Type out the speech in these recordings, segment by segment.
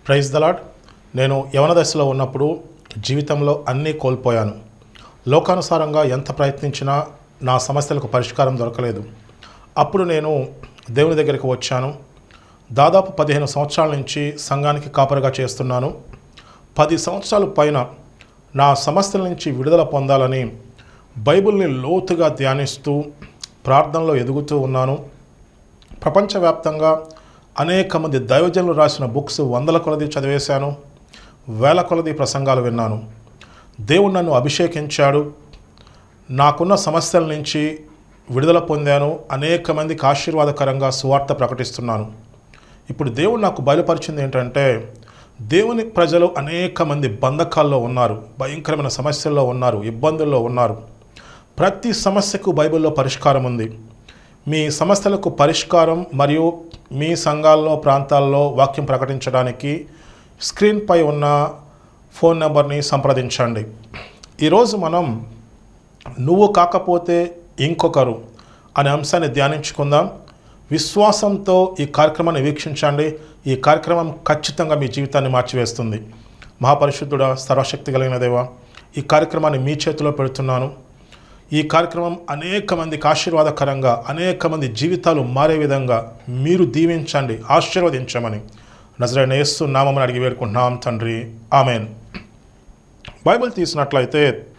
praise the Lord నేను యవన దశలో ఉన్నప్పుడు జీవితంలో అన్నీ కోల్పోయాను లోకానుసారంగా ఎంత ప్రయత్నించినా నా సమస్యలకు పరిష్కారం దొరకలేదు అప్పుడు నేను దేవుని దగ్గరికి వచ్చాను దాదాపు పదిహేను సంవత్సరాల నుంచి సంఘానికి కాపరిగా చేస్తున్నాను పది సంవత్సరాల పైన నా సమస్యల నుంచి విడుదల పొందాలని బైబిల్ని లోతుగా ధ్యానిస్తూ ప్రార్థనలో ఎదుగుతూ ఉన్నాను ప్రపంచవ్యాప్తంగా అనేక మంది దైవజనులు రాసిన బుక్స్ వందల కొలది చదివేశాను వేల కొలది ప్రసంగాలు విన్నాను దేవుడు నన్ను అభిషేకించాడు నాకున్న సమస్యల నుంచి విడుదల పొందాను అనేక మందికి ఆశీర్వాదకరంగా సువార్త ప్రకటిస్తున్నాను ఇప్పుడు దేవుడు నాకు బయలుపరిచింది ఏంటంటే దేవుని ప్రజలు అనేక మంది బంధకాల్లో ఉన్నారు భయంకరమైన సమస్యల్లో ఉన్నారు ఇబ్బందుల్లో ఉన్నారు ప్రతి సమస్యకు బైబిల్లో పరిష్కారం ఉంది మీ సమస్యలకు పరిష్కారం మరియు మీ సంఘాల్లో ప్రాంతాల్లో వాక్యం ప్రకటించడానికి స్క్రీన్పై ఉన్న ఫోన్ నెంబర్ని సంప్రదించండి ఈరోజు మనం నువ్వు కాకపోతే ఇంకొకరు అనే అంశాన్ని ధ్యానించుకుందాం విశ్వాసంతో ఈ కార్యక్రమాన్ని వీక్షించండి ఈ కార్యక్రమం ఖచ్చితంగా మీ జీవితాన్ని మార్చివేస్తుంది మహాపరిశుద్ధుడ సర్వశక్తి కలిగిన దేవ ఈ కార్యక్రమాన్ని మీ చేతిలో పెడుతున్నాను ఈ కార్యక్రమం అనేక మందికి ఆశీర్వాదకరంగా అనేక మంది జీవితాలు మారే విధంగా మీరు దీవించండి ఆశీర్వదించమని నజరైన యేసు నామని అడిగి వేడుకుంటున్నాం తండ్రి ఆమెన్ బైబిల్ తీసినట్లయితే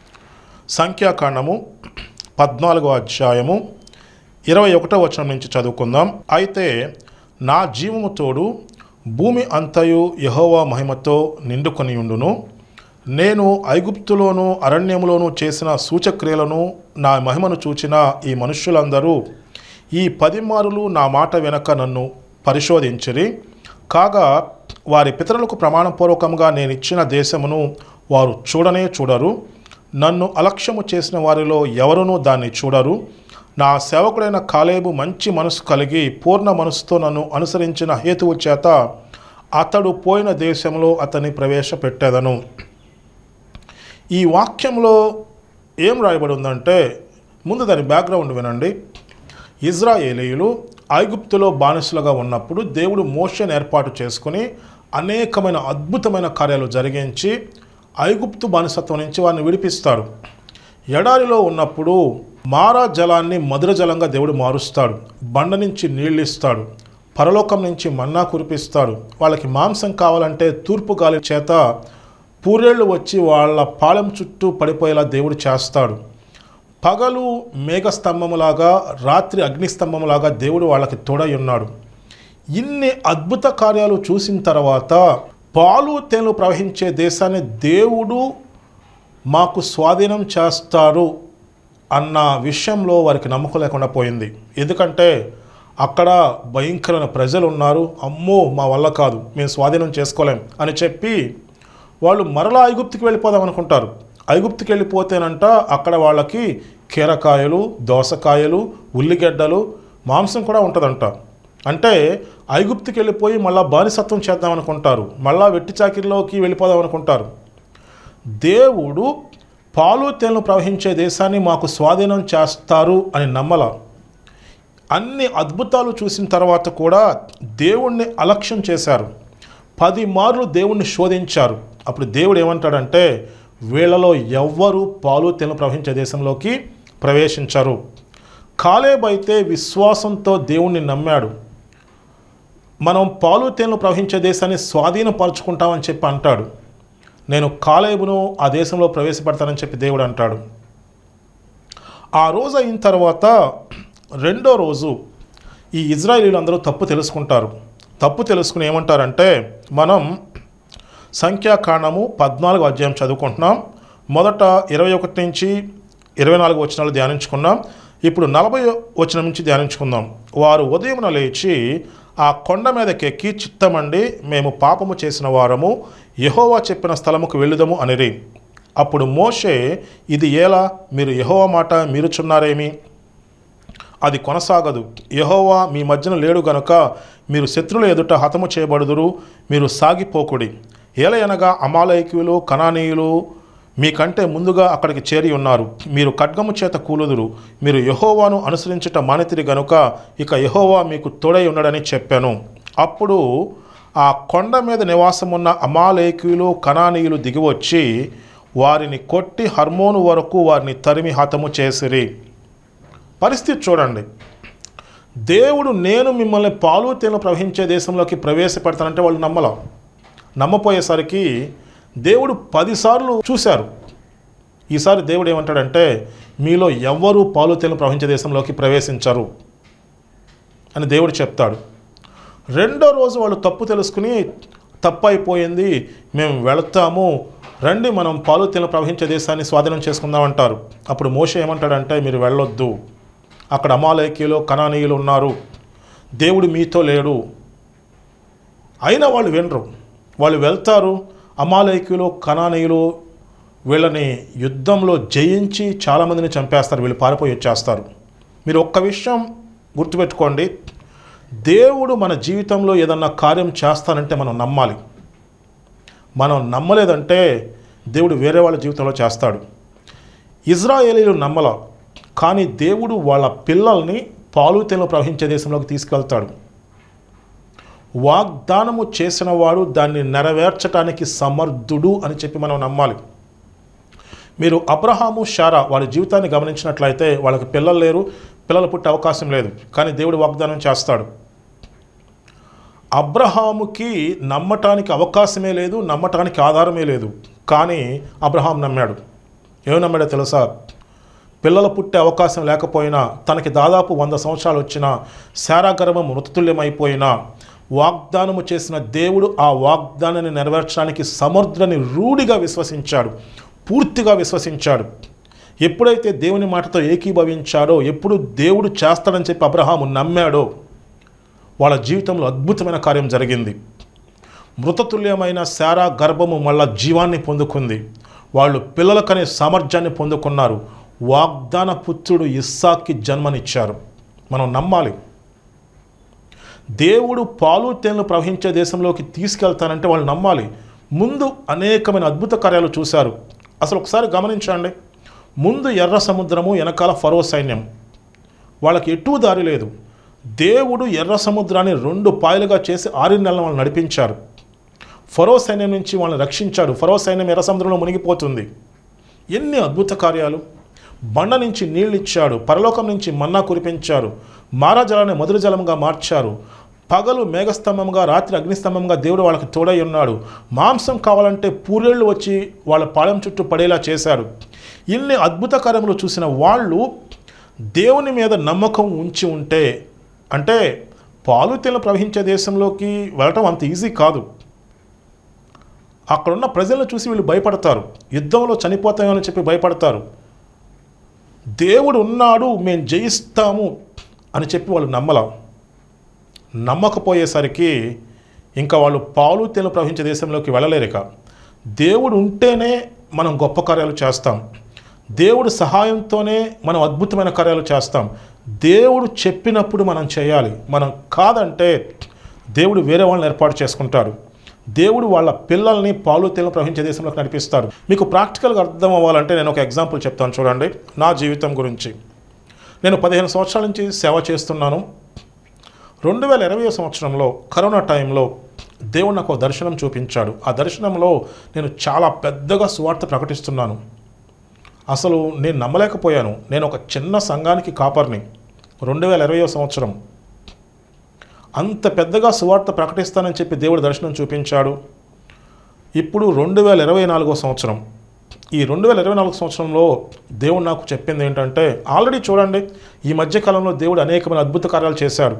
సంఖ్యాకాండము పద్నాలుగో అధ్యాయము ఇరవై ఒకటో వచనం నుంచి చదువుకుందాం అయితే నా జీవము తోడు భూమి అంతయు యహోవా మహిమతో నిండుకొని ఉండును నేను ఐగుప్తులోను అరణ్యములోను చేసిన సూచక్రియలను నా మహిమను చూచిన ఈ మనుష్యులందరూ ఈ పది మారులు నా మాట వెనక నన్ను పరిశోధించిరి కాగా వారి పితరులకు ప్రమాణపూర్వకంగా నేను ఇచ్చిన దేశమును వారు చూడనే చూడరు నన్ను అలక్ష్యము చేసిన వారిలో ఎవరునూ దాన్ని చూడరు నా సేవకుడైన కాలేబు మంచి మనసు కలిగి పూర్ణ మనసుతో నన్ను అనుసరించిన హేతువు చేత అతడు పోయిన దేశంలో అతన్ని ప్రవేశపెట్టేదను ఈ వాక్యంలో ఏం రాయబడి ఉందంటే ముందు దాని బ్యాక్గ్రౌండ్ వినండి ఇజ్రాయేలీయులు ఐగుప్తులో బానిసలుగా ఉన్నప్పుడు దేవుడు మోషన్ ఏర్పాటు చేసుకుని అనేకమైన అద్భుతమైన కార్యాలు జరిగించి ఐగుప్తు బానిసత్వం నుంచి వారిని విడిపిస్తాడు ఎడారిలో ఉన్నప్పుడు మారా జలాన్ని మధుర జలంగా దేవుడు మారుస్తాడు బండ నుంచి నీళ్ళు ఇస్తాడు పరలోకం నుంచి మన్నా కురిపిస్తాడు వాళ్ళకి మాంసం కావాలంటే తూర్పు గాలి చేత పూరేళ్ళు వచ్చి వాళ్ళ పాలెం చుట్టూ పడిపోయేలా దేవుడు చేస్తాడు పగలు మేఘస్తంభములాగా రాత్రి అగ్నిస్తంభములాగా దేవుడు వాళ్ళకి తోడై ఉన్నాడు ఇన్ని అద్భుత కార్యాలు చూసిన తర్వాత పాలు తేనెలు ప్రవహించే దేశాన్ని దేవుడు మాకు స్వాధీనం చేస్తారు అన్న విషయంలో వారికి నమ్మకం లేకుండా పోయింది ఎందుకంటే అక్కడ భయంకరమైన ప్రజలు ఉన్నారు అమ్మో మా వల్ల కాదు మేము స్వాధీనం చేసుకోలేం అని చెప్పి వాళ్ళు మరలా ఐగుప్తికి వెళ్ళిపోదాం అనుకుంటారు ఐగుప్తికి వెళ్ళిపోతేనంట అక్కడ వాళ్ళకి కీరకాయలు దోసకాయలు ఉల్లిగడ్డలు మాంసం కూడా ఉంటుందంట అంటే ఐగుప్తికి వెళ్ళిపోయి మళ్ళా బానిసత్వం చేద్దాం అనుకుంటారు మళ్ళా వెట్టి చాకిరిలోకి వెళ్ళిపోదాం అనుకుంటారు దేవుడు పాలు తేనెలు ప్రవహించే దేశాన్ని మాకు స్వాధీనం చేస్తారు అని నమ్మల అన్ని అద్భుతాలు చూసిన తర్వాత కూడా దేవుణ్ణి అలక్ష్యం చేశారు పది మార్లు దేవుణ్ణి శోధించారు అప్పుడు దేవుడు ఏమంటాడంటే వీళ్ళలో ఎవ్వరూ పాలు తేనెలు ప్రవహించే దేశంలోకి ప్రవేశించరు కాలేబ్ అయితే విశ్వాసంతో దేవుణ్ణి నమ్మాడు మనం పాలు తేనెలు ప్రవహించే దేశాన్ని స్వాధీనపరచుకుంటామని చెప్పి అంటాడు నేను కాలేబును ఆ దేశంలో ప్రవేశపెడతానని చెప్పి దేవుడు అంటాడు ఆ రోజు అయిన తర్వాత రెండో రోజు ఈ ఇజ్రాయేలీలు అందరూ తప్పు తెలుసుకుంటారు తప్పు తెలుసుకుని ఏమంటారంటే మనం సంఖ్యాకాండము పద్నాలుగు అధ్యాయం చదువుకుంటున్నాం మొదట ఇరవై ఒకటి నుంచి ఇరవై నాలుగు వచనాలు ధ్యానించుకున్నాం ఇప్పుడు నలభై వచనం నుంచి ధ్యానించుకుందాం వారు ఉదయమున లేచి ఆ కొండ మీదకెక్కి చిత్తమండి మేము పాపము చేసిన వారము యహోవా చెప్పిన స్థలముకు వెళ్ళుదము అనిరి అప్పుడు మోషే ఇది ఎలా మీరు యహోవా మాట మీరుచున్నారేమి అది కొనసాగదు యహోవా మీ మధ్యన లేడు గనుక మీరు శత్రుల ఎదుట హతము చేయబడుదురు మీరు సాగిపోకుడి ఏలయనగా అమాలయకులు కణానీయులు మీకంటే ముందుగా అక్కడికి చేరి ఉన్నారు మీరు ఖడ్గము చేత కూలుదురు మీరు యహోవాను అనుసరించుట మానితిరి గనుక ఇక యహోవా మీకు తోడై ఉన్నాడని చెప్పాను అప్పుడు ఆ కొండ మీద నివాసం ఉన్న అమాలేకులు కణానీయులు దిగివచ్చి వారిని కొట్టి హర్మోను వరకు వారిని తరిమి హతము చేసిరి పరిస్థితి చూడండి దేవుడు నేను మిమ్మల్ని పాలు తేనె ప్రవహించే దేశంలోకి ప్రవేశపెడతానంటే వాళ్ళు నమ్మల నమ్మపోయేసరికి దేవుడు పదిసార్లు చూశారు ఈసారి దేవుడు ఏమంటాడంటే మీలో ఎవ్వరూ పాలు తేనె ప్రవహించే దేశంలోకి ప్రవేశించరు అని దేవుడు చెప్తాడు రెండో రోజు వాళ్ళు తప్పు తెలుసుకుని తప్పు అయిపోయింది మేము వెళతాము రండి మనం పాలు తేనె ప్రవహించే దేశాన్ని స్వాధీనం చేసుకుందాం అంటారు అప్పుడు మోషే ఏమంటాడంటే మీరు వెళ్ళొద్దు అక్కడ అమాలేకీలు కణానీయులు ఉన్నారు దేవుడు మీతో లేడు అయినా వాళ్ళు వినరు వాళ్ళు వెళ్తారు అమాలేకీలు కణానీయులు వీళ్ళని యుద్ధంలో జయించి చాలామందిని చంపేస్తారు వీళ్ళు పారిపోయి వచ్చేస్తారు మీరు ఒక్క విషయం గుర్తుపెట్టుకోండి దేవుడు మన జీవితంలో ఏదన్నా కార్యం చేస్తానంటే మనం నమ్మాలి మనం నమ్మలేదంటే దేవుడు వేరే వాళ్ళ జీవితంలో చేస్తాడు ఇజ్రాయేలీలు నమ్మల కానీ దేవుడు వాళ్ళ పిల్లల్ని పాలు తేనెలు ప్రవహించే దేశంలోకి తీసుకెళ్తాడు వాగ్దానము చేసిన వాడు దాన్ని నెరవేర్చడానికి సమర్థుడు అని చెప్పి మనం నమ్మాలి మీరు అబ్రహాము షారా వాళ్ళ జీవితాన్ని గమనించినట్లయితే వాళ్ళకి పిల్లలు లేరు పిల్లలు పుట్టే అవకాశం లేదు కానీ దేవుడు వాగ్దానం చేస్తాడు అబ్రహాముకి నమ్మటానికి అవకాశమే లేదు నమ్మటానికి ఆధారమే లేదు కానీ అబ్రహాం నమ్మాడు ఏమి నమ్మాడో తెలుసా పిల్లలు పుట్టే అవకాశం లేకపోయినా తనకి దాదాపు వంద సంవత్సరాలు వచ్చిన శారాగర్భం మృతతుల్యమైపోయినా వాగ్దానము చేసిన దేవుడు ఆ వాగ్దానాన్ని నెరవేర్చడానికి సమర్థులని రూఢిగా విశ్వసించాడు పూర్తిగా విశ్వసించాడు ఎప్పుడైతే దేవుని మాటతో ఏకీభవించాడో ఎప్పుడు దేవుడు చేస్తాడని చెప్పి అబ్రహాము నమ్మాడో వాళ్ళ జీవితంలో అద్భుతమైన కార్యం జరిగింది మృతతుల్యమైన శారా గర్భము మళ్ళా జీవాన్ని పొందుకుంది వాళ్ళు పిల్లలకనే సామర్థ్యాన్ని పొందుకున్నారు వాగ్దాన పుత్రుడు ఇస్సాక్కి జన్మనిచ్చారు మనం నమ్మాలి దేవుడు పాలు తేనెలు ప్రవహించే దేశంలోకి తీసుకెళ్తానంటే వాళ్ళు నమ్మాలి ముందు అనేకమైన అద్భుత కార్యాలు చూశారు అసలు ఒకసారి గమనించండి ముందు ఎర్ర సముద్రము వెనకాల ఫరో సైన్యం వాళ్ళకి ఎటు దారి లేదు దేవుడు ఎర్ర సముద్రాన్ని రెండు పాయలుగా చేసి ఆరు నెలల వాళ్ళని నడిపించారు ఫరో సైన్యం నుంచి వాళ్ళని రక్షించాడు ఫరో సైన్యం ఎర్ర సముద్రంలో మునిగిపోతుంది ఎన్ని అద్భుత కార్యాలు బండ నుంచి నీళ్ళు ఇచ్చాడు పరలోకం నుంచి మన్నా కురిపించారు మారా జలాన్ని మధుర జలంగా మార్చారు పగలు మేఘస్తంభంగా రాత్రి అగ్నిస్తంభంగా దేవుడు వాళ్ళకి తోడై ఉన్నాడు మాంసం కావాలంటే పూరేళ్ళు వచ్చి వాళ్ళ పాలెం చుట్టూ పడేలా చేశాడు ఇన్ని అద్భుత కార్యములు చూసిన వాళ్ళు దేవుని మీద నమ్మకం ఉంచి ఉంటే అంటే పాలు తేనె ప్రవహించే దేశంలోకి వెళ్ళటం అంత ఈజీ కాదు అక్కడున్న ప్రజలను చూసి వీళ్ళు భయపడతారు యుద్ధంలో చనిపోతామని చెప్పి భయపడతారు దేవుడు ఉన్నాడు మేము జయిస్తాము అని చెప్పి వాళ్ళు నమ్మల నమ్మకపోయేసరికి ఇంకా వాళ్ళు పాలు తేనె ప్రవహించే దేశంలోకి వెళ్ళలేరు ఇక దేవుడు ఉంటేనే మనం గొప్ప కార్యాలు చేస్తాం దేవుడు సహాయంతోనే మనం అద్భుతమైన కార్యాలు చేస్తాం దేవుడు చెప్పినప్పుడు మనం చేయాలి మనం కాదంటే దేవుడు వేరే వాళ్ళని ఏర్పాటు చేసుకుంటాడు దేవుడు వాళ్ళ పిల్లల్ని పాలు తేనె ప్రవహించే దేశంలోకి నడిపిస్తాడు మీకు ప్రాక్టికల్గా అర్థం అవ్వాలంటే నేను ఒక ఎగ్జాంపుల్ చెప్తాను చూడండి నా జీవితం గురించి నేను పదిహేను సంవత్సరాల నుంచి సేవ చేస్తున్నాను రెండు వేల ఇరవై సంవత్సరంలో కరోనా టైంలో దేవుడు నాకు ఒక దర్శనం చూపించాడు ఆ దర్శనంలో నేను చాలా పెద్దగా సువార్త ప్రకటిస్తున్నాను అసలు నేను నమ్మలేకపోయాను నేను ఒక చిన్న సంఘానికి కాపర్ని రెండు వేల ఇరవై సంవత్సరం అంత పెద్దగా సువార్త ప్రకటిస్తానని చెప్పి దేవుడు దర్శనం చూపించాడు ఇప్పుడు రెండు వేల ఇరవై నాలుగో సంవత్సరం ఈ రెండు వేల ఇరవై నాలుగు సంవత్సరంలో దేవుడు నాకు చెప్పింది ఏంటంటే ఆల్రెడీ చూడండి ఈ మధ్యకాలంలో దేవుడు అనేకమైన అద్భుత కార్యాలు చేశాడు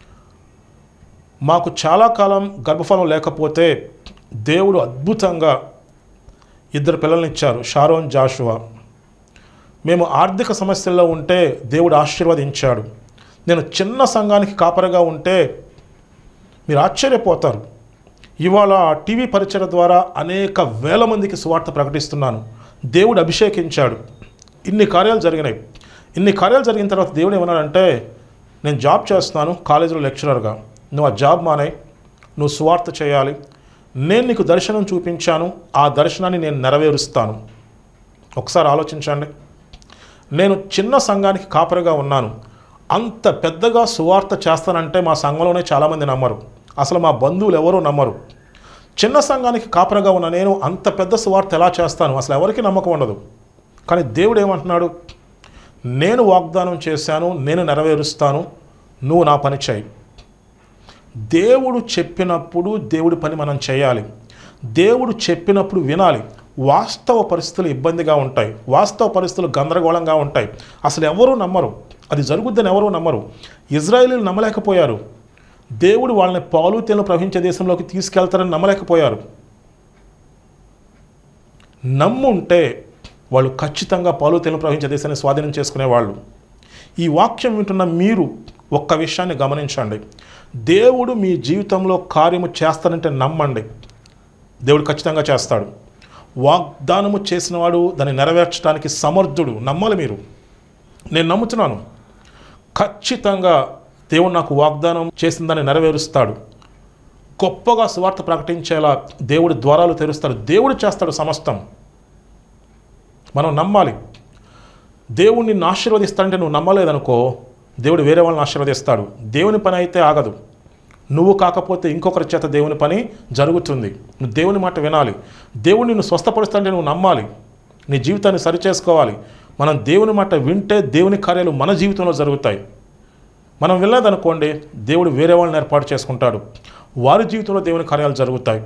మాకు చాలా కాలం గర్భఫలం లేకపోతే దేవుడు అద్భుతంగా ఇద్దరు పిల్లల్ని ఇచ్చారు షారోన్ జాషువా మేము ఆర్థిక సమస్యల్లో ఉంటే దేవుడు ఆశీర్వదించాడు నేను చిన్న సంఘానికి కాపరిగా ఉంటే మీరు ఆశ్చర్యపోతారు ఇవాళ టీవీ పరిచయ ద్వారా అనేక వేల మందికి సువార్త ప్రకటిస్తున్నాను దేవుడు అభిషేకించాడు ఇన్ని కార్యాలు జరిగినాయి ఇన్ని కార్యాలు జరిగిన తర్వాత దేవుడు ఏమన్నాడంటే నేను జాబ్ చేస్తున్నాను కాలేజీలో లెక్చరర్గా నువ్వు ఆ జాబ్ మానే నువ్వు సువార్త చేయాలి నేను నీకు దర్శనం చూపించాను ఆ దర్శనాన్ని నేను నెరవేరుస్తాను ఒకసారి ఆలోచించండి నేను చిన్న సంఘానికి కాపరిగా ఉన్నాను అంత పెద్దగా సువార్త చేస్తానంటే మా సంఘంలోనే చాలామంది నమ్మరు అసలు మా బంధువులు ఎవరూ నమ్మరు చిన్న సంఘానికి కాపరగా ఉన్న నేను అంత పెద్ద సువార్త ఎలా చేస్తాను అసలు ఎవరికి నమ్మకం ఉండదు కానీ దేవుడు ఏమంటున్నాడు నేను వాగ్దానం చేశాను నేను నెరవేరుస్తాను నువ్వు నా పని చేయి దేవుడు చెప్పినప్పుడు దేవుడి పని మనం చేయాలి దేవుడు చెప్పినప్పుడు వినాలి వాస్తవ పరిస్థితులు ఇబ్బందిగా ఉంటాయి వాస్తవ పరిస్థితులు గందరగోళంగా ఉంటాయి అసలు ఎవరూ నమ్మరు అది జరుగుద్దని ఎవరూ నమ్మరు ఇజ్రాయేలీలు నమ్మలేకపోయారు దేవుడు వాళ్ళని పాలు తేలు ప్రవహించే దేశంలోకి తీసుకెళ్తారని నమ్మలేకపోయారు నమ్ముంటే వాళ్ళు ఖచ్చితంగా పాలు తేలు ప్రవహించే దేశాన్ని స్వాధీనం చేసుకునేవాళ్ళు ఈ వాక్యం వింటున్న మీరు ఒక్క విషయాన్ని గమనించండి దేవుడు మీ జీవితంలో కార్యము చేస్తానంటే నమ్మండి దేవుడు ఖచ్చితంగా చేస్తాడు వాగ్దానము చేసినవాడు దాన్ని నెరవేర్చడానికి సమర్థుడు నమ్మాలి మీరు నేను నమ్ముతున్నాను ఖచ్చితంగా దేవుడు నాకు వాగ్దానం చేసిందని నెరవేరుస్తాడు గొప్పగా సువార్త ప్రకటించేలా దేవుడి ద్వారాలు తెరుస్తాడు దేవుడు చేస్తాడు సమస్తం మనం నమ్మాలి దేవుడు నిన్ను ఆశీర్వదిస్తాడంటే నువ్వు నమ్మలేదనుకో దేవుడు వేరే వాళ్ళని ఆశీర్వదిస్తాడు దేవుని పని అయితే ఆగదు నువ్వు కాకపోతే ఇంకొకరి చేత దేవుని పని జరుగుతుంది నువ్వు దేవుని మాట వినాలి దేవుడు నిన్ను స్వస్థపరుస్తాడంటే నువ్వు నమ్మాలి నీ జీవితాన్ని సరిచేసుకోవాలి మనం దేవుని మాట వింటే దేవుని కార్యాలు మన జీవితంలో జరుగుతాయి మనం వెళ్ళలేదనుకోండి దేవుడు వేరే వాళ్ళని ఏర్పాటు చేసుకుంటాడు వారి జీవితంలో దేవుని కార్యాలు జరుగుతాయి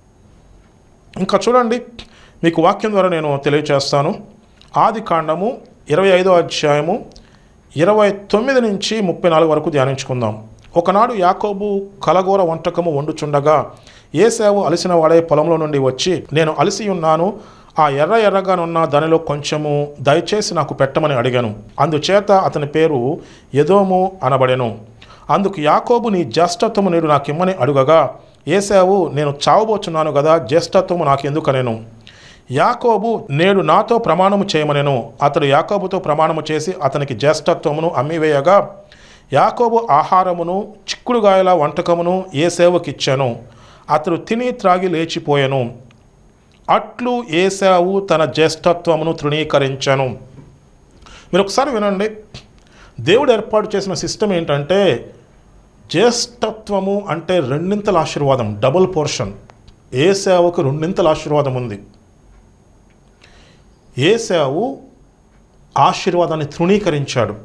ఇంకా చూడండి మీకు వాక్యం ద్వారా నేను తెలియచేస్తాను ఆది కాండము ఇరవై ఐదో అధ్యాయము ఇరవై తొమ్మిది నుంచి ముప్పై నాలుగు వరకు ధ్యానించుకుందాం ఒకనాడు యాకోబు కలగూర వంటకము వండుచుండగా ఏసావు అలసిన వాడే పొలంలో నుండి వచ్చి నేను అలసి ఉన్నాను ఆ ఎర్ర ఎర్రగానున్న దానిలో కొంచెము దయచేసి నాకు పెట్టమని అడిగాను అందుచేత అతని పేరు ఎదోము అనబడెను అందుకు యాకోబు నీ జ్యేష్ఠత్వము నేడు నాకిమ్మని అడుగగా ఏసావు నేను చావబోచున్నాను కదా జ్యేష్ఠత్వము నాకెందుకనేను యాకోబు నేడు నాతో ప్రమాణము చేయమనెను అతడు యాకోబుతో ప్రమాణము చేసి అతనికి జ్యేష్ఠత్వమును అమ్మివేయగా యాకోబు ఆహారమును చిక్కుడుగాయల వంటకమును ఏసేవకిచ్చాను అతడు తిని త్రాగి లేచిపోయాను అట్లు ఏసావు తన జ్యేష్ఠత్వమును తృణీకరించాను మీరు ఒకసారి వినండి దేవుడు ఏర్పాటు చేసిన సిస్టమ్ ఏంటంటే జ్యేష్ఠత్వము అంటే రెండింతల ఆశీర్వాదం డబుల్ పోర్షన్ ఏసావుకు రెండింతల ఆశీర్వాదం ఉంది ఏసావు ఆశీర్వాదాన్ని తృణీకరించాడు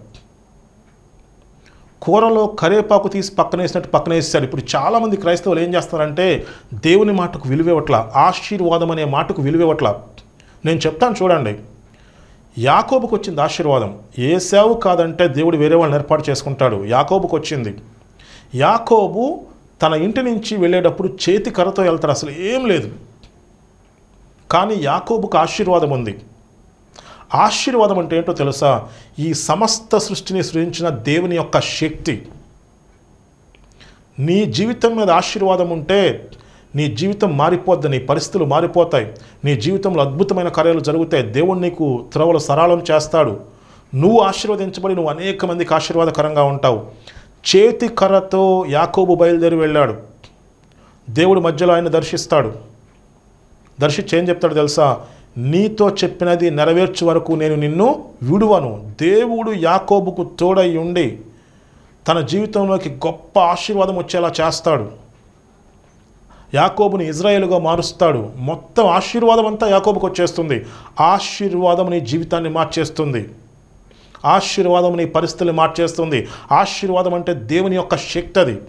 కూరలో కరేపాకు తీసి పక్కన వేసినట్టు పక్కన వేసాడు ఇప్పుడు చాలామంది క్రైస్తవులు ఏం చేస్తారంటే దేవుని మాటకు విలువివ్వట్ల ఆశీర్వాదం అనే మాటకు విలువివ్వట్ల నేను చెప్తాను చూడండి యాకోబుకు వచ్చింది ఆశీర్వాదం ఏసావు కాదంటే దేవుడు వేరే వాళ్ళని ఏర్పాటు చేసుకుంటాడు యాకోబుకు వచ్చింది యాకోబు తన ఇంటి నుంచి వెళ్ళేటప్పుడు చేతి కర్రతో వెళ్తాడు అసలు ఏం లేదు కానీ యాకోబుకు ఆశీర్వాదం ఉంది ఆశీర్వాదం అంటే ఏంటో తెలుసా ఈ సమస్త సృష్టిని సృజించిన దేవుని యొక్క శక్తి నీ జీవితం మీద ఆశీర్వాదం ఉంటే నీ జీవితం మారిపోద్ది నీ పరిస్థితులు మారిపోతాయి నీ జీవితంలో అద్భుతమైన కార్యాలు జరుగుతాయి దేవుడు నీకు త్రవలు సరళం చేస్తాడు నువ్వు ఆశీర్వదించబడి నువ్వు అనేక మందికి ఆశీర్వాదకరంగా ఉంటావు చేతి కర్రతో యాకోబు బయలుదేరి వెళ్ళాడు దేవుడు మధ్యలో ఆయన దర్శిస్తాడు దర్శించి ఏం చెప్తాడు తెలుసా నీతో చెప్పినది నెరవేర్చు వరకు నేను నిన్ను విడువను దేవుడు యాకోబుకు తోడై ఉండి తన జీవితంలోకి గొప్ప ఆశీర్వాదం వచ్చేలా చేస్తాడు యాకోబుని ఇజ్రాయేలుగా మారుస్తాడు మొత్తం ఆశీర్వాదం అంతా యాకోబుకు వచ్చేస్తుంది ఆశీర్వాదం నీ జీవితాన్ని మార్చేస్తుంది ఆశీర్వాదం నీ పరిస్థితులు మార్చేస్తుంది ఆశీర్వాదం అంటే దేవుని యొక్క శక్తి అది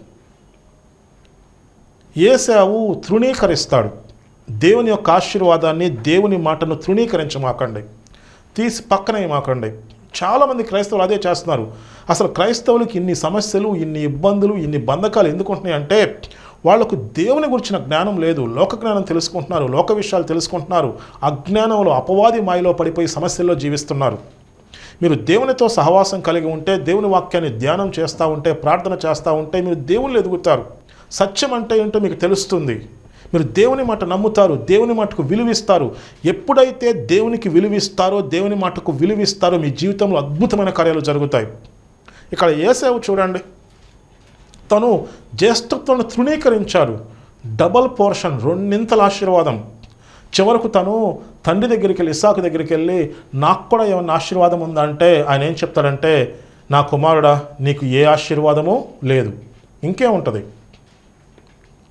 ఏసావు తృణీకరిస్తాడు దేవుని యొక్క ఆశీర్వాదాన్ని దేవుని మాటను తృణీకరించమాకండి తీసి పక్కనేయమాకండి చాలామంది క్రైస్తవులు అదే చేస్తున్నారు అసలు క్రైస్తవులకి ఇన్ని సమస్యలు ఇన్ని ఇబ్బందులు ఇన్ని బంధకాలు ఎందుకు ఉంటున్నాయి అంటే వాళ్ళకు దేవుని గురించిన జ్ఞానం లేదు లోక జ్ఞానం తెలుసుకుంటున్నారు లోక విషయాలు తెలుసుకుంటున్నారు అజ్ఞానంలో అపవాది మాయలో పడిపోయి సమస్యల్లో జీవిస్తున్నారు మీరు దేవునితో సహవాసం కలిగి ఉంటే దేవుని వాక్యాన్ని ధ్యానం చేస్తూ ఉంటే ప్రార్థన చేస్తూ ఉంటే మీరు దేవుళ్ళు ఎదుగుతారు సత్యం అంటే ఏంటో మీకు తెలుస్తుంది మీరు దేవుని మాట నమ్ముతారు దేవుని మాటకు విలువిస్తారు ఎప్పుడైతే దేవునికి విలువిస్తారో దేవుని మాటకు విలువిస్తారో మీ జీవితంలో అద్భుతమైన కార్యాలు జరుగుతాయి ఇక్కడ ఏసేవు చూడండి తను జ్యేష్ఠత్వాన్ని తృణీకరించాడు డబల్ పోర్షన్ రెండింతల ఆశీర్వాదం చివరకు తను తండ్రి దగ్గరికి వెళ్ళి ఇసాకు దగ్గరికి వెళ్ళి నాకు కూడా ఏమన్నా ఆశీర్వాదం ఉందా అంటే ఆయన ఏం చెప్తాడంటే నా కుమారుడా నీకు ఏ ఆశీర్వాదము లేదు ఇంకేముంటుంది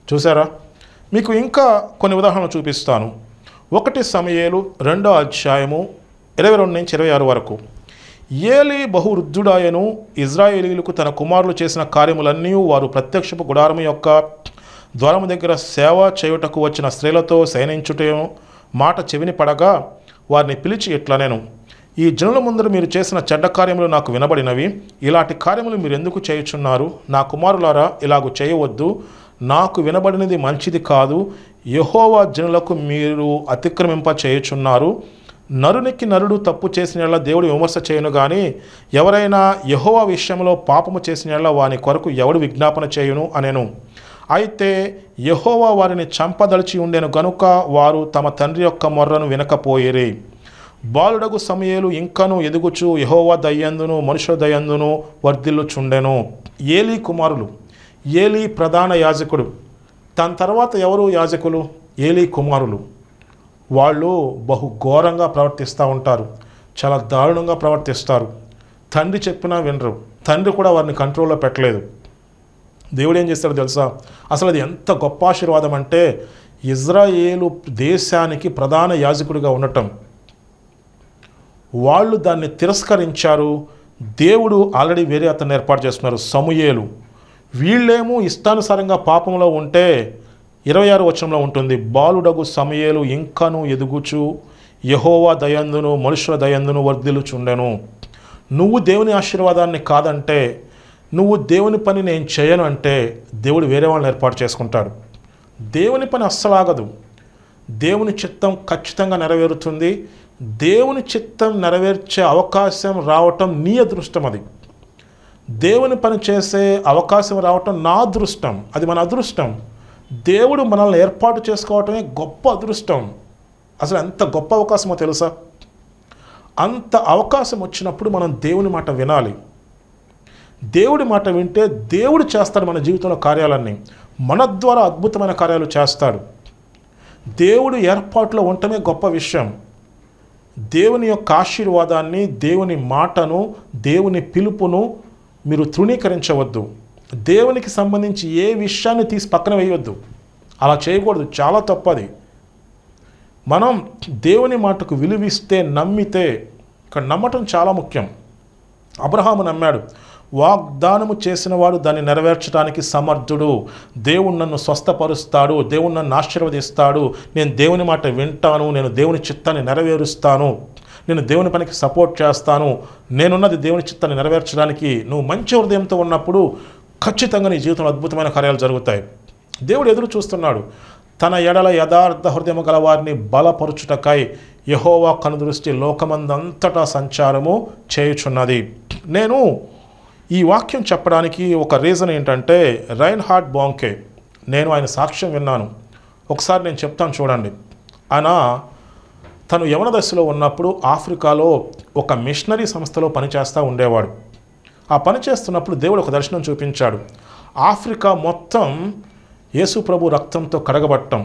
చూసారా మీకు ఇంకా కొన్ని ఉదాహరణలు చూపిస్తాను ఒకటి సమయేలు రెండో అధ్యాయము ఇరవై రెండు నుంచి ఇరవై ఆరు వరకు ఏలి బహువృద్ధుడాయను ఇజ్రాయేలీలకు తన కుమారులు చేసిన కార్యములన్నీ వారు ప్రత్యక్షపు గుడారము యొక్క ద్వారము దగ్గర సేవ చేయుటకు వచ్చిన స్త్రీలతో శయనించుటను మాట చెవిని పడగా వారిని పిలిచి ఇట్లా నేను ఈ జనుల ముందర మీరు చేసిన చెడ్డ కార్యములు నాకు వినబడినవి ఇలాంటి కార్యములు మీరు ఎందుకు చేయుచున్నారు నా కుమారులారా ఇలాగూ చేయవద్దు నాకు వినబడినది మంచిది కాదు యహోవా జనులకు మీరు అతిక్రమింప చేయుచున్నారు నరునికి నరుడు తప్పు చేసిన యెడల దేవుడు విమర్శ చేయను కానీ ఎవరైనా యహోవా విషయంలో పాపము చేసిన యెడల వాని కొరకు ఎవడు విజ్ఞాపన చేయును అనేను అయితే యహోవా వారిని చంపదలిచి ఉండెను గనుక వారు తమ తండ్రి యొక్క మొర్రను వినకపోయిరి బాలుడగు సమయలు ఇంకను ఎదుగుచు యహోవా దయ్యందును మనుషుల దయ్యందును వర్ధిల్లుచుండెను ఏలీ కుమారులు ఏలీ ప్రధాన యాజకుడు దాని తర్వాత ఎవరు యాజకులు ఏలీ కుమారులు వాళ్ళు బహు ఘోరంగా ప్రవర్తిస్తూ ఉంటారు చాలా దారుణంగా ప్రవర్తిస్తారు తండ్రి చెప్పినా వినరు తండ్రి కూడా వారిని కంట్రోల్లో పెట్టలేదు దేవుడు ఏం చేస్తాడో తెలుసా అసలు అది ఎంత గొప్ప ఆశీర్వాదం అంటే ఇజ్రాయేలు దేశానికి ప్రధాన యాజకుడిగా ఉండటం వాళ్ళు దాన్ని తిరస్కరించారు దేవుడు ఆల్రెడీ వేరే అతన్ని ఏర్పాటు చేస్తున్నారు సమూయేలు వీళ్ళేమో ఇష్టానుసారంగా పాపంలో ఉంటే ఇరవై ఆరు వచనంలో ఉంటుంది బాలుడగు సమయేలు ఇంకను ఎదుగుచు యహోవా దయందును మనుషుల దయందును వర్ధిల్లుచుండెను నువ్వు దేవుని ఆశీర్వాదాన్ని కాదంటే నువ్వు దేవుని పని నేను చేయను అంటే దేవుడు వేరే వాళ్ళని ఏర్పాటు చేసుకుంటాడు దేవుని పని అస్సలాగదు దేవుని చిత్తం ఖచ్చితంగా నెరవేరుతుంది దేవుని చిత్తం నెరవేర్చే అవకాశం రావటం నీ అదృష్టం అది దేవుని పని చేసే అవకాశం రావటం నా అదృష్టం అది మన అదృష్టం దేవుడు మనల్ని ఏర్పాటు చేసుకోవటమే గొప్ప అదృష్టం అసలు ఎంత గొప్ప అవకాశమో తెలుసా అంత అవకాశం వచ్చినప్పుడు మనం దేవుని మాట వినాలి దేవుడి మాట వింటే దేవుడు చేస్తాడు మన జీవితంలో కార్యాలన్నీ మన ద్వారా అద్భుతమైన కార్యాలు చేస్తాడు దేవుడు ఏర్పాటులో ఉండటమే గొప్ప విషయం దేవుని యొక్క ఆశీర్వాదాన్ని దేవుని మాటను దేవుని పిలుపును మీరు తృణీకరించవద్దు దేవునికి సంబంధించి ఏ విషయాన్ని తీసి పక్కన వేయవద్దు అలా చేయకూడదు చాలా తప్పది మనం దేవుని మాటకు విలువిస్తే నమ్మితే ఇక్కడ నమ్మటం చాలా ముఖ్యం అబ్రహాము నమ్మాడు వాగ్దానము చేసిన వాడు దాన్ని నెరవేర్చడానికి సమర్థుడు దేవుడు నన్ను స్వస్థపరుస్తాడు దేవుడు నన్ను ఆశీర్వదిస్తాడు నేను దేవుని మాట వింటాను నేను దేవుని చిత్తాన్ని నెరవేరుస్తాను నేను దేవుని పనికి సపోర్ట్ చేస్తాను నేనున్నది దేవుని చిత్తాన్ని నెరవేర్చడానికి నువ్వు మంచి హృదయంతో ఉన్నప్పుడు ఖచ్చితంగా నీ జీవితంలో అద్భుతమైన కార్యాలు జరుగుతాయి దేవుడు ఎదురు చూస్తున్నాడు తన ఎడల యథార్థ హృదయము గల వారిని బలపరుచుటకై యహోవా కనుదృష్టి లోకమందంతటా సంచారము చేయుచున్నది నేను ఈ వాక్యం చెప్పడానికి ఒక రీజన్ ఏంటంటే రైన్ హార్ట్ బాంకే నేను ఆయన సాక్ష్యం విన్నాను ఒకసారి నేను చెప్తాను చూడండి ఆయన తను యవన దశలో ఉన్నప్పుడు ఆఫ్రికాలో ఒక మిషనరీ సంస్థలో పనిచేస్తూ ఉండేవాడు ఆ పని చేస్తున్నప్పుడు దేవుడు ఒక దర్శనం చూపించాడు ఆఫ్రికా మొత్తం యేసు ప్రభు రక్తంతో కడగబట్టం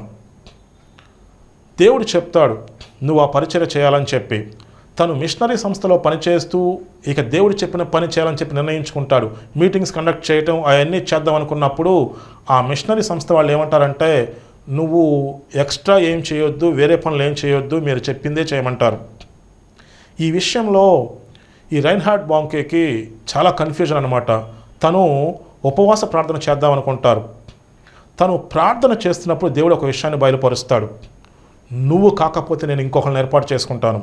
దేవుడు చెప్తాడు నువ్వు ఆ పరిచయం చేయాలని చెప్పి తను మిషనరీ సంస్థలో పనిచేస్తూ ఇక దేవుడు చెప్పిన పని చేయాలని చెప్పి నిర్ణయించుకుంటాడు మీటింగ్స్ కండక్ట్ చేయటం అవన్నీ చేద్దాం అనుకున్నప్పుడు ఆ మిషనరీ సంస్థ వాళ్ళు ఏమంటారంటే నువ్వు ఎక్స్ట్రా ఏం చేయొద్దు వేరే పనులు ఏం చేయొద్దు మీరు చెప్పిందే చేయమంటారు ఈ విషయంలో ఈ రైన్హార్డ్ బాంకేకి చాలా కన్ఫ్యూజన్ అనమాట తను ఉపవాస ప్రార్థన చేద్దాం అనుకుంటారు తను ప్రార్థన చేస్తున్నప్పుడు దేవుడు ఒక విషయాన్ని బయలుపరుస్తాడు నువ్వు కాకపోతే నేను ఇంకొకరిని ఏర్పాటు చేసుకుంటాను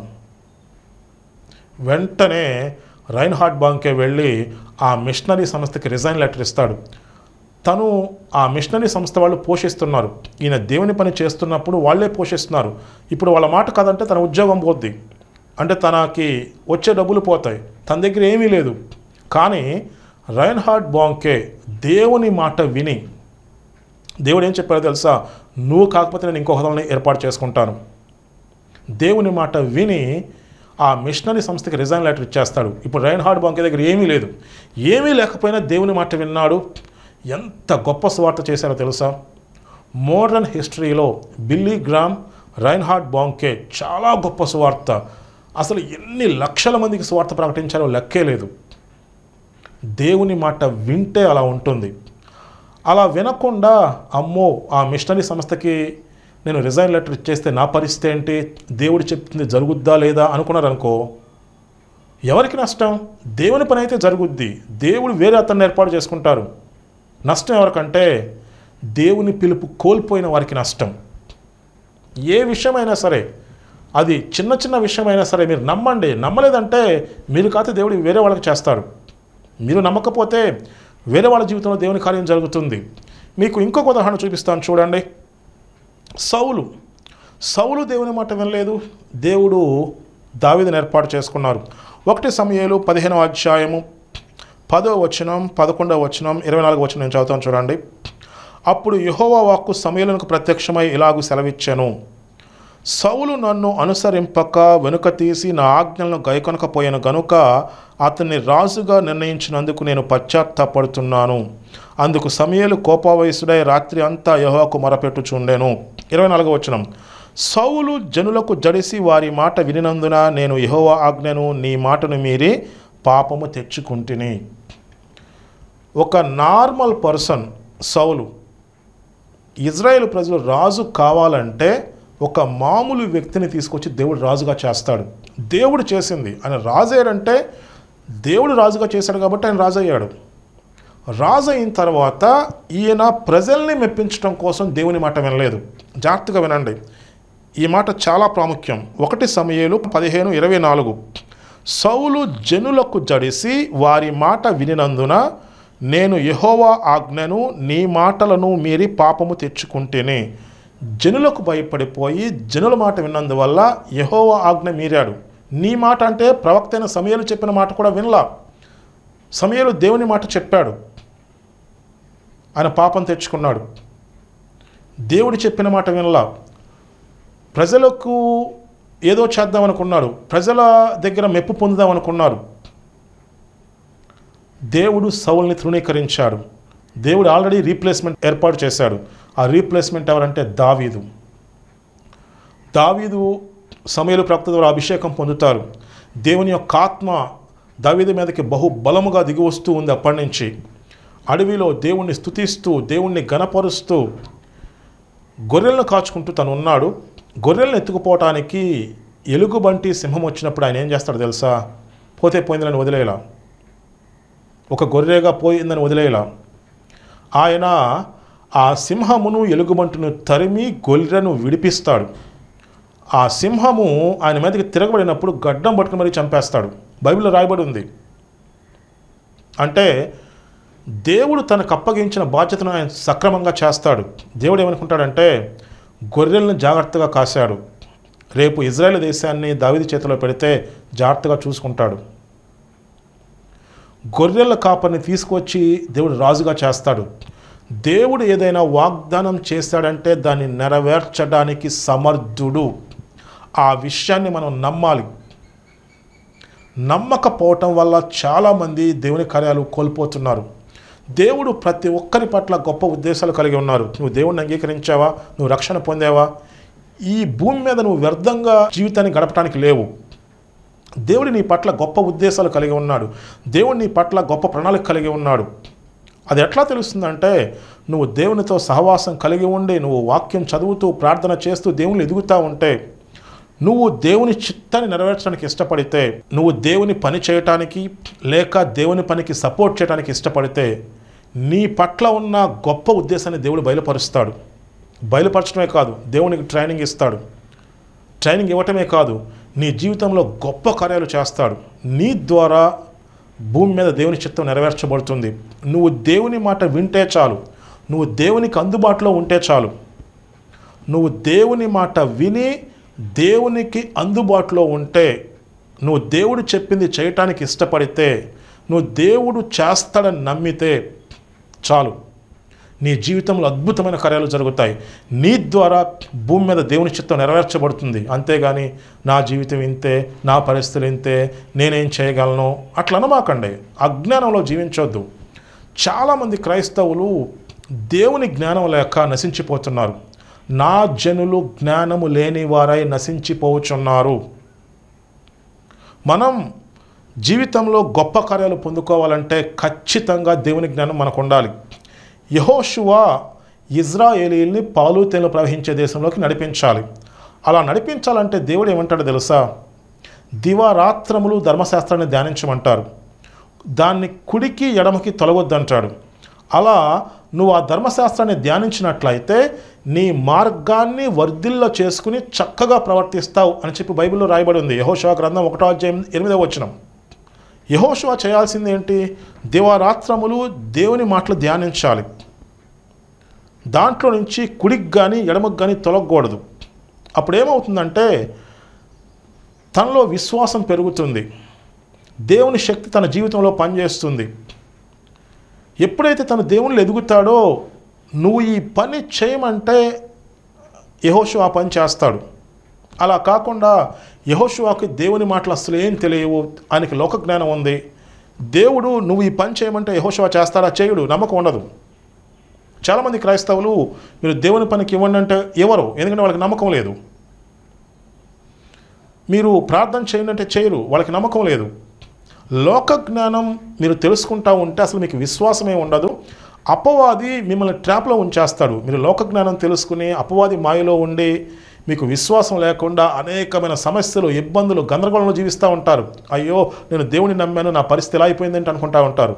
వెంటనే రైన్హార్డ్ బాంకే వెళ్ళి ఆ మిషనరీ సంస్థకి రిజైన్ లెటర్ ఇస్తాడు తను ఆ మిషనరీ సంస్థ వాళ్ళు పోషిస్తున్నారు ఈయన దేవుని పని చేస్తున్నప్పుడు వాళ్ళే పోషిస్తున్నారు ఇప్పుడు వాళ్ళ మాట కాదంటే తన ఉద్యోగం పోద్ది అంటే తనకి వచ్చే డబ్బులు పోతాయి తన దగ్గర ఏమీ లేదు కానీ రైన్హార్డ్ బాంకే దేవుని మాట విని దేవుడు ఏం చెప్పారో తెలుసా నువ్వు కాకపోతే నేను ఇంకొకరిని ఏర్పాటు చేసుకుంటాను దేవుని మాట విని ఆ మిషనరీ సంస్థకి రిజైన్ లెటర్ ఇచ్చేస్తాడు ఇప్పుడు రైన్ హార్డ్ బాంకే దగ్గర ఏమీ లేదు ఏమీ లేకపోయినా దేవుని మాట విన్నాడు ఎంత గొప్ప స్వార్థ చేశారో తెలుసా మోడర్న్ హిస్టరీలో బిల్లీ గ్రామ్ రైన్ హార్డ్ బాంకే చాలా గొప్ప సువార్త అసలు ఎన్ని లక్షల మందికి సువార్త ప్రకటించారో లెక్కే లేదు దేవుని మాట వింటే అలా ఉంటుంది అలా వినకుండా అమ్మో ఆ మిషనరీ సంస్థకి నేను రిజైన్ లెటర్ ఇచ్చేస్తే నా పరిస్థితి ఏంటి దేవుడు చెప్తుంది జరుగుద్దా లేదా అనుకున్నారనుకో ఎవరికి నష్టం దేవుని పని అయితే జరుగుద్ది దేవుడు వేరే అతన్ని ఏర్పాటు చేసుకుంటారు నష్టం ఎవరికంటే దేవుని పిలుపు కోల్పోయిన వారికి నష్టం ఏ విషయమైనా సరే అది చిన్న చిన్న విషయమైనా సరే మీరు నమ్మండి నమ్మలేదంటే మీరు కాతే దేవుడు వేరే వాళ్ళకి చేస్తాడు మీరు నమ్మకపోతే వేరే వాళ్ళ జీవితంలో దేవుని కార్యం జరుగుతుంది మీకు ఇంకొక ఉదాహరణ చూపిస్తాను చూడండి సౌలు సౌలు దేవుని మాట వినలేదు దేవుడు దావీదుని ఏర్పాటు చేసుకున్నారు ఒకటి సమయాలు పదిహేనవ అధ్యాయము పదో వచనం పదకొండవ వచనం ఇరవై నాలుగు వచనం నేను చదువుతాను చూడండి అప్పుడు యెహోవా వాక్కు సమయలకు ప్రత్యక్షమై ఇలాగు సెలవిచ్చాను సౌలు నన్ను అనుసరింపక వెనుక తీసి నా ఆజ్ఞలను గైకొనకపోయాను గనుక అతన్ని రాజుగా నిర్ణయించినందుకు నేను పశ్చాత్తాపడుతున్నాను అందుకు సమయలు కోపావయసుడై రాత్రి అంతా యహోకు మొరపెట్టుచుండెను ఇరవై నాలుగో వచనం సౌలు జనులకు జడిసి వారి మాట వినినందున నేను యెహోవా ఆజ్ఞను నీ మాటను మీరి పాపము తెచ్చుకుంటుని ఒక నార్మల్ పర్సన్ సౌలు ఇజ్రాయేల్ ప్రజలు రాజు కావాలంటే ఒక మామూలు వ్యక్తిని తీసుకొచ్చి దేవుడు రాజుగా చేస్తాడు దేవుడు చేసింది ఆయన రాజు అయ్యాడంటే దేవుడు రాజుగా చేశాడు కాబట్టి ఆయన రాజు అయ్యాడు రాజు అయిన తర్వాత ఈయన ప్రజల్ని మెప్పించడం కోసం దేవుని మాట వినలేదు జాగ్రత్తగా వినండి ఈ మాట చాలా ప్రాముఖ్యం ఒకటి సమయాలు పదిహేను ఇరవై నాలుగు సౌలు జనులకు జడిసి వారి మాట వినినందున నేను యెహోవా ఆజ్ఞను నీ మాటలను మీరి పాపము తెచ్చుకుంటేనే జనులకు భయపడిపోయి జనుల మాట విన్నందువల్ల యెహోవా ఆజ్ఞ మీరాడు నీ మాట అంటే ప్రవక్త అయిన సమయాలు చెప్పిన మాట కూడా వినలా సమయాలు దేవుని మాట చెప్పాడు ఆయన పాపం తెచ్చుకున్నాడు దేవుడు చెప్పిన మాట వినలా ప్రజలకు ఏదో చేద్దాం అనుకున్నాడు ప్రజల దగ్గర మెప్పు పొందుదాం అనుకున్నారు దేవుడు సౌల్ని తృణీకరించాడు దేవుడు ఆల్రెడీ రీప్లేస్మెంట్ ఏర్పాటు చేశాడు ఆ రీప్లేస్మెంట్ ఎవరంటే దావీదు దావీదు సమయలు ప్రవక్త ద్వారా అభిషేకం పొందుతారు దేవుని యొక్క ఆత్మ దావీదు మీదకి బహు బలముగా దిగి వస్తూ ఉంది అప్పటి నుంచి అడవిలో దేవుణ్ణి స్తుతిస్తూ దేవుణ్ణి గణపరుస్తూ గొర్రెలను కాచుకుంటూ తను ఉన్నాడు గొర్రెలను ఎత్తుకుపోవటానికి ఎలుగుబంటి సింహం వచ్చినప్పుడు ఆయన ఏం చేస్తాడు తెలుసా పోతే పోయిందని వదిలేలా ఒక గొర్రెగా పోయిందని వదిలేలా ఆయన ఆ సింహమును ఎలుగుబంటును తరిమి గొర్రెను విడిపిస్తాడు ఆ సింహము ఆయన మీదకి తిరగబడినప్పుడు గడ్డం పట్టుకుని మరీ చంపేస్తాడు బైబిల్లో రాయబడి ఉంది అంటే దేవుడు తనకు అప్పగించిన బాధ్యతను ఆయన సక్రమంగా చేస్తాడు దేవుడు ఏమనుకుంటాడంటే గొర్రెలను జాగ్రత్తగా కాశాడు రేపు ఇజ్రాయెల్ దేశాన్ని దావిది చేతిలో పెడితే జాగ్రత్తగా చూసుకుంటాడు గొర్రెల కాపరిని తీసుకొచ్చి దేవుడు రాజుగా చేస్తాడు దేవుడు ఏదైనా వాగ్దానం చేశాడంటే దాన్ని నెరవేర్చడానికి సమర్థుడు ఆ విషయాన్ని మనం నమ్మాలి నమ్మకపోవటం వల్ల చాలామంది దేవుని కార్యాలు కోల్పోతున్నారు దేవుడు ప్రతి ఒక్కరి పట్ల గొప్ప ఉద్దేశాలు కలిగి ఉన్నారు నువ్వు దేవుడిని అంగీకరించావా నువ్వు రక్షణ పొందావా ఈ భూమి మీద నువ్వు వ్యర్థంగా జీవితాన్ని గడపడానికి లేవు దేవుడు నీ పట్ల గొప్ప ఉద్దేశాలు కలిగి ఉన్నాడు దేవుడు నీ పట్ల గొప్ప ప్రణాళిక కలిగి ఉన్నాడు అది ఎట్లా తెలుస్తుందంటే నువ్వు దేవునితో సహవాసం కలిగి ఉండి నువ్వు వాక్యం చదువుతూ ప్రార్థన చేస్తూ దేవుని ఎదుగుతూ ఉంటే నువ్వు దేవుని చిత్తాన్ని నెరవేర్చడానికి ఇష్టపడితే నువ్వు దేవుని పని చేయటానికి లేక దేవుని పనికి సపోర్ట్ చేయడానికి ఇష్టపడితే నీ పట్ల ఉన్న గొప్ప ఉద్దేశాన్ని దేవుడు బయలుపరుస్తాడు బయలుపరచడమే కాదు దేవునికి ట్రైనింగ్ ఇస్తాడు ట్రైనింగ్ ఇవ్వటమే కాదు నీ జీవితంలో గొప్ప కార్యాలు చేస్తాడు నీ ద్వారా భూమి మీద దేవుని చిత్తం నెరవేర్చబడుతుంది నువ్వు దేవుని మాట వింటే చాలు నువ్వు దేవునికి అందుబాటులో ఉంటే చాలు నువ్వు దేవుని మాట విని దేవునికి అందుబాటులో ఉంటే నువ్వు దేవుడు చెప్పింది చేయటానికి ఇష్టపడితే నువ్వు దేవుడు చేస్తాడని నమ్మితే చాలు నీ జీవితంలో అద్భుతమైన కార్యాలు జరుగుతాయి నీ ద్వారా భూమి మీద దేవుని చిత్తం నెరవేర్చబడుతుంది అంతేగాని నా జీవితం ఇంతే నా పరిస్థితులు ఇంతే నేనేం చేయగలను అట్లా అనమాకండి అజ్ఞానంలో జీవించొద్దు చాలామంది క్రైస్తవులు దేవుని జ్ఞానం లేక నశించిపోతున్నారు నా జనులు జ్ఞానము లేని వారై నశించిపోచున్నారు మనం జీవితంలో గొప్ప కార్యాలు పొందుకోవాలంటే ఖచ్చితంగా దేవుని జ్ఞానం మనకు ఉండాలి యహోశువ ఇజ్రాయేలీల్ని పాలు తేనెలు ప్రవహించే దేశంలోకి నడిపించాలి అలా నడిపించాలంటే దేవుడు ఏమంటాడో తెలుసా దివారాత్రములు ధర్మశాస్త్రాన్ని ధ్యానించమంటారు దాన్ని కుడికి ఎడమకి తొలగొద్దంటాడు అలా నువ్వు ఆ ధర్మశాస్త్రాన్ని ధ్యానించినట్లయితే నీ మార్గాన్ని వర్ధిల్ల చేసుకుని చక్కగా ప్రవర్తిస్తావు అని చెప్పి బైబిల్లో రాయబడి ఉంది యహోశివ గ్రంథం ఒకటో అధ్యాయం ఎనిమిదవ వచనం యహోశివ చేయాల్సింది ఏంటి దివారాత్రములు దేవుని మాటలు ధ్యానించాలి దాంట్లో నుంచి కుడికి కానీ ఎడమకు కానీ తొలగకూడదు అప్పుడు ఏమవుతుందంటే తనలో విశ్వాసం పెరుగుతుంది దేవుని శక్తి తన జీవితంలో పనిచేస్తుంది ఎప్పుడైతే తను దేవుళ్ళు ఎదుగుతాడో నువ్వు ఈ పని చేయమంటే యహోషు ఆ పని చేస్తాడు అలా కాకుండా యహోషువాకి దేవుని మాటలు అసలు ఏం తెలియవు ఆయనకి లోక జ్ఞానం ఉంది దేవుడు నువ్వు ఈ పని చేయమంటే యహోషువా చేస్తాడా చేయుడు నమ్మకం ఉండదు చాలామంది క్రైస్తవులు మీరు దేవుని పనికి ఇవ్వండి అంటే ఎవరు ఎందుకంటే వాళ్ళకి నమ్మకం లేదు మీరు ప్రార్థన చేయండి అంటే చేయరు వాళ్ళకి నమ్మకం లేదు లోక జ్ఞానం మీరు తెలుసుకుంటా ఉంటే అసలు మీకు విశ్వాసమే ఉండదు అపవాది మిమ్మల్ని ట్రాప్లో ఉంచేస్తాడు మీరు లోక జ్ఞానం తెలుసుకుని అపవాది మాయలో ఉండి మీకు విశ్వాసం లేకుండా అనేకమైన సమస్యలు ఇబ్బందులు గందరగోళంలో జీవిస్తూ ఉంటారు అయ్యో నేను దేవుని నమ్మాను నా పరిస్థితి ఎలా అయిపోయిందంటే అనుకుంటా ఉంటారు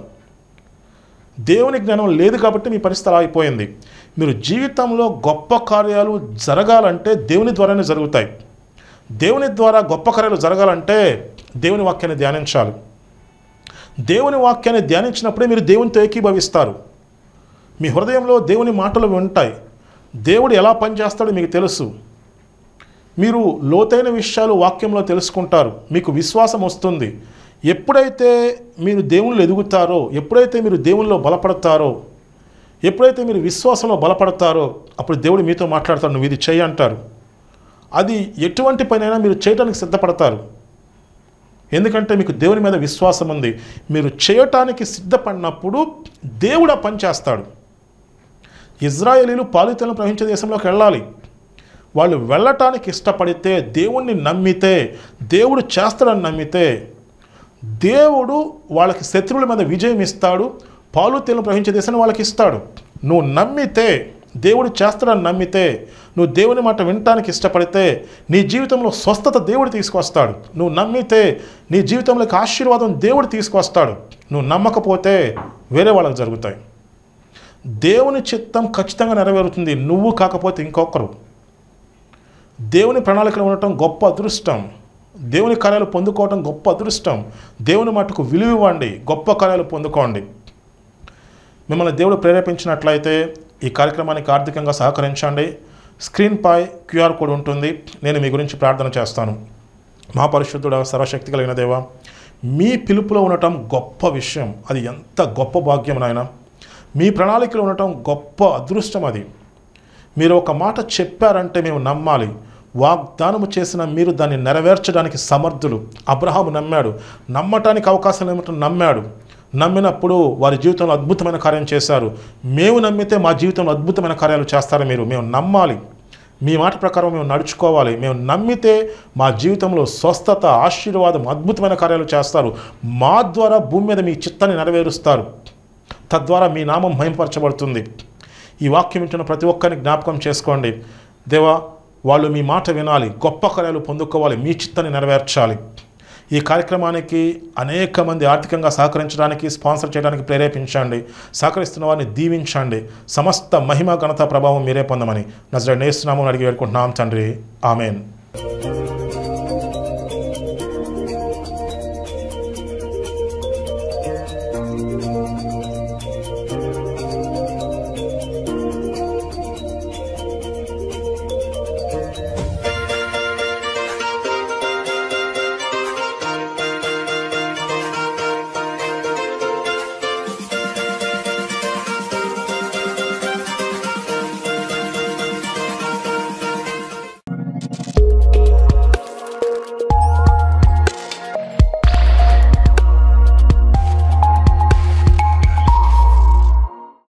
దేవుని జ్ఞానం లేదు కాబట్టి మీ పరిస్థితి అలా అయిపోయింది మీరు జీవితంలో గొప్ప కార్యాలు జరగాలంటే దేవుని ద్వారానే జరుగుతాయి దేవుని ద్వారా గొప్ప కార్యాలు జరగాలంటే దేవుని వాక్యాన్ని ధ్యానించాలి దేవుని వాక్యాన్ని ధ్యానించినప్పుడే మీరు దేవునితో ఏకీభవిస్తారు మీ హృదయంలో దేవుని మాటలు ఉంటాయి దేవుడు ఎలా పనిచేస్తాడో మీకు తెలుసు మీరు లోతైన విషయాలు వాక్యంలో తెలుసుకుంటారు మీకు విశ్వాసం వస్తుంది ఎప్పుడైతే మీరు దేవుళ్ళు ఎదుగుతారో ఎప్పుడైతే మీరు దేవుల్లో బలపడతారో ఎప్పుడైతే మీరు విశ్వాసంలో బలపడతారో అప్పుడు దేవుడు మీతో మాట్లాడతాడు నువ్వు ఇది చేయి అంటారు అది ఎటువంటి పనైనా మీరు చేయడానికి సిద్ధపడతారు ఎందుకంటే మీకు దేవుని మీద విశ్వాసం ఉంది మీరు చేయటానికి సిద్ధపడినప్పుడు దేవుడు ఆ పని చేస్తాడు ఇజ్రాయేలీలు పాలితలను ప్రవహించే దేశంలోకి వెళ్ళాలి వాళ్ళు వెళ్ళటానికి ఇష్టపడితే దేవుణ్ణి నమ్మితే దేవుడు చేస్తాడని నమ్మితే దేవుడు వాళ్ళకి శత్రువుల మీద విజయం ఇస్తాడు పాలు తేలను ప్రవహించే దేశాన్ని వాళ్ళకి ఇస్తాడు నువ్వు నమ్మితే దేవుడు చేస్తాడని నమ్మితే నువ్వు దేవుని మాట వినటానికి ఇష్టపడితే నీ జీవితంలో స్వస్థత దేవుడు తీసుకొస్తాడు నువ్వు నమ్మితే నీ జీవితంలోకి ఆశీర్వాదం దేవుడు తీసుకొస్తాడు నువ్వు నమ్మకపోతే వేరే వాళ్ళకి జరుగుతాయి దేవుని చిత్తం ఖచ్చితంగా నెరవేరుతుంది నువ్వు కాకపోతే ఇంకొకరు దేవుని ప్రణాళికలు ఉండటం గొప్ప అదృష్టం దేవుని కార్యాలు పొందుకోవటం గొప్ప అదృష్టం దేవుని మట్టుకు విలువ ఇవ్వండి గొప్ప కార్యాలు పొందుకోండి మిమ్మల్ని దేవుడు ప్రేరేపించినట్లయితే ఈ కార్యక్రమానికి ఆర్థికంగా సహకరించండి స్క్రీన్పై క్యూఆర్ కోడ్ ఉంటుంది నేను మీ గురించి ప్రార్థన చేస్తాను మా పరిశుద్ధుడ సర్వశక్తి కలిగిన దేవ మీ పిలుపులో ఉండటం గొప్ప విషయం అది ఎంత గొప్ప భాగ్యం నాయన మీ ప్రణాళికలో ఉండటం గొప్ప అదృష్టం అది మీరు ఒక మాట చెప్పారంటే మేము నమ్మాలి వాగ్దానము చేసిన మీరు దాన్ని నెరవేర్చడానికి సమర్థులు అబ్రహాము నమ్మాడు నమ్మటానికి అవకాశం ఏమిటో నమ్మాడు నమ్మినప్పుడు వారి జీవితంలో అద్భుతమైన కార్యం చేశారు మేము నమ్మితే మా జీవితంలో అద్భుతమైన కార్యాలు చేస్తారు మీరు మేము నమ్మాలి మీ మాట ప్రకారం మేము నడుచుకోవాలి మేము నమ్మితే మా జీవితంలో స్వస్థత ఆశీర్వాదం అద్భుతమైన కార్యాలు చేస్తారు మా ద్వారా భూమి మీద మీ చిత్తాన్ని నెరవేరుస్తారు తద్వారా మీ నామం మహింపరచబడుతుంది ఈ వాక్యం వింటున్న ప్రతి ఒక్కరిని జ్ఞాపకం చేసుకోండి దేవా వాళ్ళు మీ మాట వినాలి గొప్ప కార్యాలు పొందుకోవాలి మీ చిత్తాన్ని నెరవేర్చాలి ఈ కార్యక్రమానికి అనేక మంది ఆర్థికంగా సహకరించడానికి స్పాన్సర్ చేయడానికి ప్రేరేపించండి సహకరిస్తున్న వారిని దీవించండి సమస్త మహిమ ఘనత ప్రభావం మీరే పొందమని నజర నేస్తున్నామని అడిగి వేడుకుంటున్నాం తండ్రి ఆమెన్